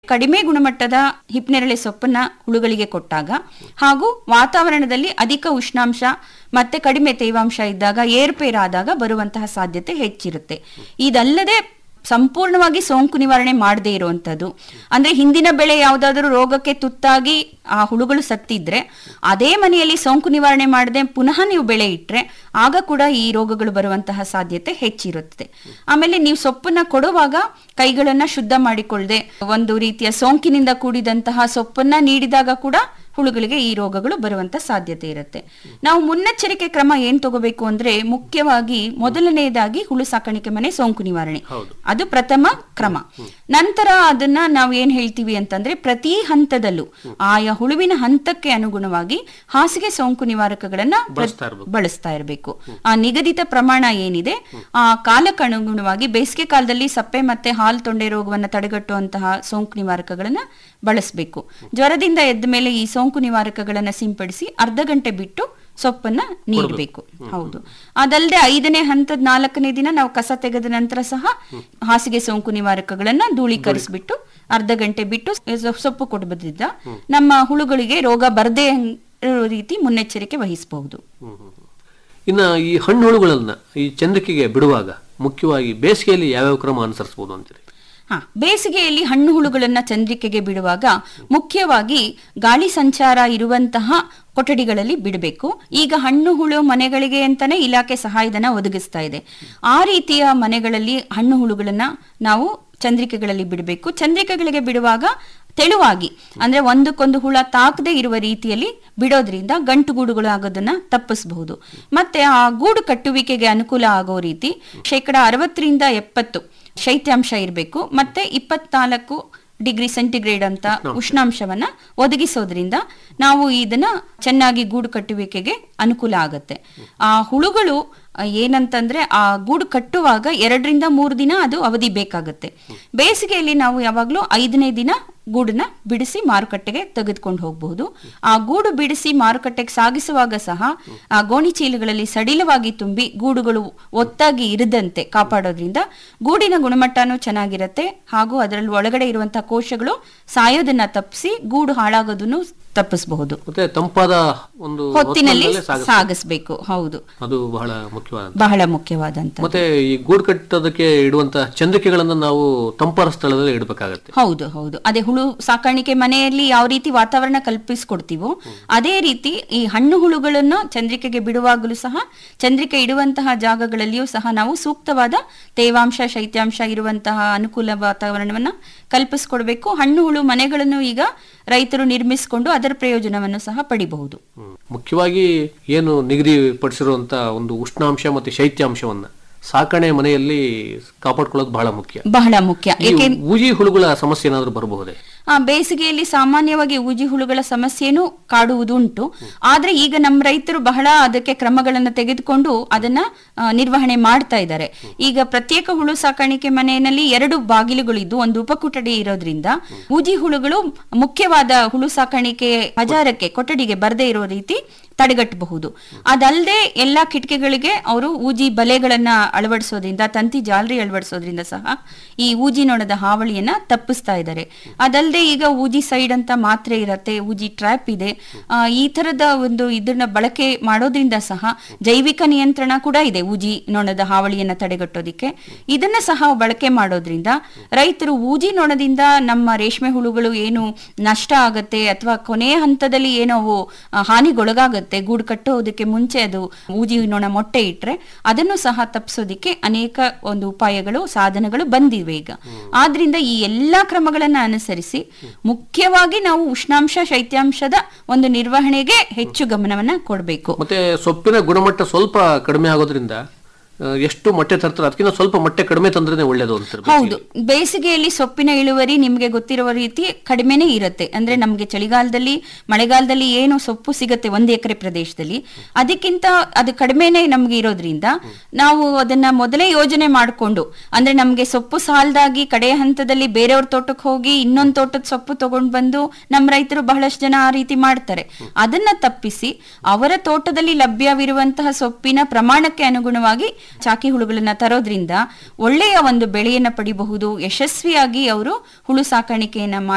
ಕಡಿಮೆ ಗುಣಮಟ್ಟದ ಹಿಪ್ನೆರಳೆ ಸೊಪ್ಪನ್ನ ಹುಳುಗಳಿಗೆ ಕೊಟ್ಟಾಗ ಹಾಗೂ ವಾತಾವರಣದಲ್ಲಿ ಅಧಿಕ ಉಷ್ಣಾಂಶ ಮತ್ತೆ ಕಡಿಮೆ ತೇವಾಂಶ ಇದ್ದಾಗ ಏರ್ಪೇರಾದಾಗ ಬರುವಂತಹ ಸಾಧ್ಯತೆ ಹೆಚ್ಚಿರುತ್ತೆ ಇದಲ್ಲದೆ ಸಂಪೂರ್ಣವಾಗಿ ಸೋಂಕು ನಿವಾರಣೆ ಮಾಡದೇ ಇರುವಂತದ್ದು ಅಂದ್ರೆ ಹಿಂದಿನ ಬೆಳೆ ಯಾವುದಾದ್ರೂ ರೋಗಕ್ಕೆ ತುತ್ತಾಗಿ ಆ ಹುಳುಗಳು ಸತ್ತಿದ್ರೆ ಅದೇ ಮನೆಯಲ್ಲಿ ಸೋಂಕು ನಿವಾರಣೆ ಮಾಡದೆ ಪುನಃ ನೀವು ಬೆಳೆ ಇಟ್ರೆ ಆಗ ಕೂಡ ಈ ರೋಗಗಳು ಬರುವಂತಹ ಸಾಧ್ಯತೆ ಹೆಚ್ಚಿರುತ್ತೆ ಆಮೇಲೆ ನೀವು ಸೊಪ್ಪನ್ನ ಕೊಡುವಾಗ ಕೈಗಳನ್ನ ಶುದ್ಧ ಮಾಡಿಕೊಳ್ಳದೆ ಒಂದು ರೀತಿಯ ಸೋಂಕಿನಿಂದ ಕೂಡಿದಂತಹ ಸೊಪ್ಪನ್ನ ನೀಡಿದಾಗ ಕೂಡ ಹುಳುಗಳಿಗೆ ಈ ರೋಗಗಳು ಬರುವಂತ ಸಾಧ್ಯತೆ ಇರುತ್ತೆ ನಾವು ಮುನ್ನೆಚ್ಚರಿಕೆ ಕ್ರಮ ಏನ್ ತಗೋಬೇಕು ಅಂದ್ರೆ ಮುಖ್ಯವಾಗಿ ಮೊದಲನೆಯದಾಗಿ ಹುಳು ಸಾಕಾಣಿಕೆ ಮನೆ ಸೋಂಕು ನಿವಾರಣೆ ಹೌದು. ಅದು ಪ್ರಥಮ ಕ್ರಮ ನಂತರ ಅದನ್ನ ನಾವು ಏನ್ ಹೇಳ್ತೀವಿ ಅಂತಂದ್ರೆ ಪ್ರತಿ ಹಂತದಲ್ಲೂ ಆಯಾ ಹುಳುವಿನ ಹಂತಕ್ಕೆ ಅನುಗುಣವಾಗಿ ಹಾಸಿಗೆ ಸೋಂಕು ನಿವಾರಕಗಳನ್ನ ಪ್ರ- ಬಳಸ್ತಾ ಇರ್ಬೇಕು. ಬಳಸ್ತಾ ಇರಬೇಕು ಆ ನಿಗದಿತ ಪ್ರಮಾಣ ಏನಿದೆ ಆ ಕಾಲಕ್ಕೆ ಅನುಗುಣವಾಗಿ ಬೇಸಿಗೆ ಕಾಲದಲ್ಲಿ ಸಪ್ಪೆ ಮತ್ತೆ ಹಾಲು ತೊಂಡೆ ರೋಗವನ್ನ ತಡೆಗಟ್ಟುವಂತಹ ಸೋಂಕು ನಿವಾರಕಗಳನ್ನ ಬಳಸಬೇಕು ಜ್ವರದಿಂದ ಎದ್ದ ಮೇಲೆ ಈ ಸೋಂಕು ನಿವಾರಕಗಳನ್ನ ಸಿಂಪಡಿಸಿ ಅರ್ಧ ಗಂಟೆ ಬಿಟ್ಟು ಸೊಪ್ಪನ್ನ ನೀಡಬೇಕು ಹೌದು ಅದಲ್ಲದೆ ಐದನೇ ಹಂತದ ನಾಲ್ಕನೇ ದಿನ ನಾವು ಕಸ ತೆಗೆದ ನಂತರ ಸಹ ಹಾಸಿಗೆ ಸೋಂಕು ನಿವಾರಕಗಳನ್ನ ಧೂಳೀಕರಿಸ್ಬಿಟ್ಟು ಅರ್ಧ ಗಂಟೆ ಬಿಟ್ಟು ಸ- ಸೊಪ್ಪು ಕೊಡಬಹುದಿದ್ದ ನಮ್ಮ ಹುಳುಗಳಿಗೆ ರೋಗ ಬರದೇ ಇರೋ ರೀತಿ ಮುನ್ನೆಚ್ಚರಿಕೆ ವಹಿಸಬಹುದು ಹ್ಮ್, ಹ್ಮ್, ಹ್ಮ್. ಇನ್ನ ಈ ಹಣ್ಣು ಹುಳುಗಳನ್ನ ಈ ಚಂದ್ರಿಕೆಗೆ ಬಿಡುವಾಗ ಮುಖ್ಯವಾಗಿ ಬೇಸಿಗೆಯಲ್ಲಿ ಯಾವ್ಯಾವ ಕ್ರಮ ಅನುಸರಿಸಬಹುದು ಅಂತೀರಿ ಹಾ ಬೇಸಿಗೆಯಲ್ಲಿ ಹಣ್ಣು ಹುಳುಗಳನ್ನ ಚಂದ್ರಿಕೆಗೆ ಬಿಡುವಾಗ ಮುಖ್ಯವಾಗಿ ಗಾಳಿ ಸಂಚಾರ ಇರುವಂತಹ ಕೊಠಡಿಗಳಲ್ಲಿ ಬಿಡಬೇಕು ಈಗ ಹಣ್ಣು ಹುಳು ಮನೆಗಳಿಗೆ ಅಂತಾನೆ ಇಲಾಖೆ ಸಹಾಯಧನ ಒದಗಿಸ್ತಾ ಇದೆ ಆ ರೀತಿಯ ಮನೆಗಳಲ್ಲಿ ಹಣ್ಣು ಹುಳುಗಳನ್ನ ನಾವು ಚಂದ್ರಿಕೆಗಳಲ್ಲಿ ಬಿಡಬೇಕು ಚಂದ್ರಿಕೆಗಳಿಗೆ ಬಿಡುವಾಗ ತೆಳುವಾಗಿ ಅಂದ್ರೆ ಒಂದಕ್ಕೊಂದು ಹುಳ ತಾಕದೇ ಇರುವ ರೀತಿಯಲ್ಲಿ ಬಿಡೋದ್ರಿಂದ ಗಂಟು ಗೂಡುಗಳು ಆಗೋದನ್ನ ತಪ್ಪಿಸಬಹುದು ಮತ್ತೆ ಆ ಗೂಡು ಕಟ್ಟುವಿಕೆಗೆ ಅನುಕೂಲ ಆಗೋ ರೀತಿ ಶೇಕಡ ಅರವತ್ತರಿಂದ ಎಪ್ಪತ್ತು ಶೈತ್ಯಾಂಶ ಇರಬೇಕು ಮತ್ತೆ ಇಪ್ಪತ್ನಾಲ್ಕು ಡಿಗ್ರಿ ಸೆಂಟಿಗ್ರೇಡ್ ಅಂತ ಉಷ್ಣಾಂಶವನ್ನ ಒದಗಿಸೋದ್ರಿಂದ ನಾವು ಇದನ್ನ ಚೆನ್ನಾಗಿ ಗೂಡು ಕಟ್ಟುವಿಕೆಗೆ ಅನುಕೂಲ ಆಗತ್ತೆ ಆ ಹುಳುಗಳು ಆ, ಏನಂತಂದ್ರೆ ಆ ಗೂಡು ಕಟ್ಟುವಾಗ ಎರಡರಿಂದ ಮೂರು ದಿನ ಅದು ಅವಧಿ ಬೇಕಾಗತ್ತೆ ಬೇಸಿಗೆಯಲ್ಲಿ ನಾವು ಯಾವಾಗ್ಲೂ ಐದನೇ ದಿನ ಗೂಡನ್ನ ಬಿಡಿಸಿ ಮಾರುಕಟ್ಟೆಗೆ ತೆಗೆದುಕೊಂಡು ಹೋಗಬಹುದು ಆ ಗೂಡು ಬಿಡಿಸಿ ಮಾರುಕಟ್ಟೆಗೆ ಸಾಗಿಸುವಾಗ ಸಹ ಆ ಗೋಣಿ ಚೀಲಗಳಲ್ಲಿ ಸಡಿಲವಾಗಿ ತುಂಬಿ ಗೂಡುಗಳು ಒತ್ತಾಗಿ ಇರದಂತೆ ಕಾಪಾಡೋದ್ರಿಂದ ಗೂಡಿನ ಗುಣಮಟ್ಟನೂ ಚೆನ್ನಾಗಿರತ್ತೆ ಹಾಗೂ ಅದರಲ್ಲಿ ಒಳಗಡೆ ಇರುವಂತಹ ಕೋಶಗಳು ಸಾಯೋದನ್ನ ತಪ್ಪಿಸಿ ಗೂಡು ಹಾಳಾಗೋದನ್ನು ತಪ್ಪಿಸಬಹುದು ಮತ್ತೆ ತಂಪಾದ ಒಂದು ಹೊತ್ತಿನಲ್ಲಿ ಹೊತ್ತಿನಲ್ಲೇ ಸಾಗಿಸ್ಬೇಕು. ಸಾಗಿಸ್ಬೇಕು ಹೌದು ಅದು ಬಹಳ ಮುಖ್ಯವಾದ ಬಹಳ ಮುಖ್ಯವಾದಂತ ಮತ್ತೆ ಈ ಗೂಡು ಕಟ್ಟೋದಕ್ಕೆ ಇಡುವಂತ ಚಂದ್ರಿಕೆಗಳನ್ನ ನಾವು ತಂಪಾದ ಸ್ಥಳದಲ್ಲಿ ಇಡಬೇಕಾಗತ್ತೆ ಹೌದು ಹೌದು ಅದೇ ಹುಳು ಸಾಕಾಣಿಕೆ ಮನೆಯಲ್ಲಿ ಯಾವ ರೀತಿ ವಾತಾವರಣ ಕಲ್ಪಿಸ್ಕೊಡ್ತೀವೋ ಅದೇ ರೀತಿ ಈ ಹಣ್ಣು ಹುಳುಗಳನ್ನು ಚಂದ್ರಿಕೆಗೆ ಬಿಡುವಾಗಲೂ ಸಹ ಚಂದ್ರಿಕೆ ಇಡುವಂತಹ ಜಾಗಗಳಲ್ಲಿಯೂ ಸಹ ನಾವು ಸೂಕ್ತವಾದ ತೇವಾಂಶ ಶೈತ್ಯಾಂಶ ಇರುವಂತಹ ಅನುಕೂಲ ವಾತಾವರಣವನ್ನ ಕಲ್ಪಿಸ್ಕೊಡ್ಬೇಕು ಹಣ್ಣು ಹುಳು ಮನೆಗಳನ್ನು ಈಗ ರೈತರು ನಿರ್ಮಿಸಿಕೊಂಡು ಅದರ ಪ್ರಯೋಜನವನ್ನು ಸಹ ಪಡಿಬಹುದು ಹ್ಮ್. ಮುಖ್ಯವಾಗಿ ಏನು ನಿಗದಿಪಡಿಸಿರುವಂತ ಒಂದು ಉಷ್ಣಾಂಶ ಮತ್ತೆ ಶೈತ್ಯಾಂಶವನ್ನ ಸಾಕಣೆ ಮನೆಯಲ್ಲಿ ಕಾಪಾಡ್ಕೊಳ್ಳೋದು ಬಹಳ ಮುಖ್ಯ ಬಹಳ ಮುಖ್ಯ ಈ ಏಕೆ ಊಜಿ ಹುಳುಗಳ ಸಮಸ್ಯೆ ಏನಾದ್ರೂ ಬರಬಹುದೇ ಆ ಬೇಸಿಗೆಯಲ್ಲಿ ಸಾಮಾನ್ಯವಾಗಿ ಊಜಿ ಹುಳುಗಳ ಸಮಸ್ಯೆನೂ ಕಾಡುವುದುಂಟು ಆದ್ರೆ ಈಗ ನಮ್ಮ ರೈತರು ಬಹಳ ಅದಕ್ಕೆ ಕ್ರಮಗಳನ್ನು ತೆಗೆದುಕೊಂಡು ಅದನ್ನ ಆ, ನಿರ್ವಹಣೆ ಮಾಡ್ತಾ ಇದ್ದಾರೆ ಈಗ ಪ್ರತ್ಯೇಕ ಹುಳು ಸಾಕಾಣಿಕೆ ಮನೆಯಲ್ಲಿ ಎರಡು ಬಾಗಿಲುಗಳಿದ್ದು ಒಂದು ಉಪಕುಟಡಿ ಇರೋದ್ರಿಂದ ಊಜಿ ಹುಳುಗಳು ಮುಖ್ಯವಾದ ಹುಳು ಸಾಕಾಣಿಕೆ ಹಜಾರಕ್ಕೆ ಕೊಠಡಿಗೆ ಬರದೇ ಇರೋ ರೀತಿ ತಡೆಗಟ್ಟಬಹುದು ಅದಲ್ಲದೆ ಎಲ್ಲಾ ಕಿಟಕಿಗಳಿಗೆ ಅವರು ಊಜಿ ಬಲೆಗಳನ್ನ ಅಳವಡಿಸೋದ್ರಿಂದ ತಂತಿ ಜಾಲರಿ ಅಳವಡಿಸೋದ್ರಿಂದ ಸಹ ಈ ಊಜಿ ನೊಣದ ಹಾವಳಿಯನ್ನ ತಪ್ಪಿಸ್ತಾ ಇದ್ದಾರೆ ಅದಲ್ಲದೆ ಈಗ ಊಜಿ ಸೈಡ್ ಅಂತ ಮಾತ್ರೆ ಇರತ್ತೆ ಊಜಿ ಟ್ರ್ಯಾಪ್ ಇದೆ ಆ, ಈ ತರದ ಒಂದು ಇದನ್ನ ಬಳಕೆ ಮಾಡೋದ್ರಿಂದ ಸಹ ಜೈವಿಕ ನಿಯಂತ್ರಣ ಕೂಡ ಇದೆ ಊಜಿ ನೊಣದ ಹಾವಳಿಯನ್ನ ತಡೆಗಟ್ಟೋದಿಕ್ಕೆ ಇದನ್ನ ಸಹ ಬಳಕೆ ಮಾಡೋದ್ರಿಂದ ರೈತರು ಊಜಿ ನೊಣದಿಂದ ನಮ್ಮ ರೇಷ್ಮೆ ಹುಳುಗಳು ಏನು ನಷ್ಟ ಆಗತ್ತೆ ಅಥವಾ ಕೊನೆಯ ಹಂತದಲ್ಲಿ ಏನೋ ಅವು ಆ, ಹಾನಿಗೊಳಗಾಗತ್ತೆ ಗೂಡು ಕಟ್ಟೋದಕ್ಕೆ ಮುಂಚೆ ಅದು ಊಜಿ ನೊಣ ಮೊಟ್ಟೆ ಇಟ್ರೆ ಅದನ್ನು ಸಹ ತಪ್ಪಿಸೋದಿಕ್ಕೆ ಅನೇಕ ಒಂದು ಉಪಾಯಗಳು ಸಾಧನಗಳು ಬಂದಿವೆ ಈಗ ಆದ್ರಿಂದ ಈ ಎಲ್ಲಾ ಕ್ರಮಗಳನ್ನ ಅನುಸರಿಸಿ ಮುಖ್ಯವಾಗಿ ನಾವು ಉಷ್ಣಾಂಶ ಶೈತ್ಯಾಂಶದ ಒಂದು ನಿರ್ವಹಣೆಗೆ ಹೆಚ್ಚು ಗಮನವನ್ನ ಕೊಡಬೇಕು ಮತ್ತೆ ಸೊಪ್ಪಿನ ಗುಣಮಟ್ಟ ಸ್ವಲ್ಪ ಕಡಿಮೆ ಆಗೋದ್ರಿಂದ ಆ, ಎಷ್ಟು ಮೊಟ್ಟೆ ತರ್ತಾರೆ ಅದಕ್ಕಿಂತ ಸ್ವಲ್ಪ ಮೊಟ್ಟೆ ಕಡಿಮೆ ತಂದ್ರೆ ಒಳ್ಳೇದು ಅಂತಾರೆ ಹೌದು ಬೇಸಿಗೆಯಲ್ಲಿ ಸೊಪ್ಪಿನ ಇಳುವರಿ ನಿಮ್ಗೆ ಗೊತ್ತಿರುವ ರೀತಿ ಕಡಿಮೆನೇ ಇರುತ್ತೆ ಅಂದ್ರೆ ನಮ್ಗೆ ಚಳಿಗಾಲದಲ್ಲಿ ಮಳೆಗಾಲದಲ್ಲಿ ಏನು ಸೊಪ್ಪು ಸಿಗತ್ತೆ ಒಂದು ಎಕರೆ ಪ್ರದೇಶದಲ್ಲಿ ಅದಕ್ಕಿಂತ ಅದು ಕಡಿಮೆನೆ ನಮ್ಗೆ ಇರೋದ್ರಿಂದ ನಾವು ಅದನ್ನ ಮೊದಲೇ ಯೋಜನೆ ಮಾಡಿಕೊಂಡು ಅಂದ್ರೆ ನಮ್ಗೆ ಸೊಪ್ಪು ಸಾಲದಾಗಿ ಕಡೆಯ ಹಂತದಲ್ಲಿ ಬೇರೆಯವ್ರ ತೋಟಕ್ಕೆ ಹೋಗಿ ಇನ್ನೊಂದು ತೋಟದ ಸೊಪ್ಪು ತಗೊಂಡ್ ಬಂದು ನಮ್ಮ ರೈತರು ಬಹಳಷ್ಟು ಜನ ಆ ರೀತಿ ಮಾಡ್ತಾರೆ ಅದನ್ನ ತಪ್ಪಿಸಿ ಅವರ ತೋಟದಲ್ಲಿ ಲಭ್ಯವಿರುವಂತಹ ಸೊಪ್ಪಿನ ಪ್ರಮಾಣಕ್ಕೆ ಅನುಗುಣವಾಗಿ ಚಾಕಿ ಹುಳುಗಳನ್ನ ತರೋದ್ರಿಂದ ಒಳ್ಳೆಯ ಒಂದು ಬೆಳೆಯನ್ನ ಪಡಿಬಹುದು ಯಶಸ್ವಿಯಾಗಿ ಅವರು ಹುಳು ಸಾಕಾಣಿಕೆಯನ್ನ ಮಾಡಿ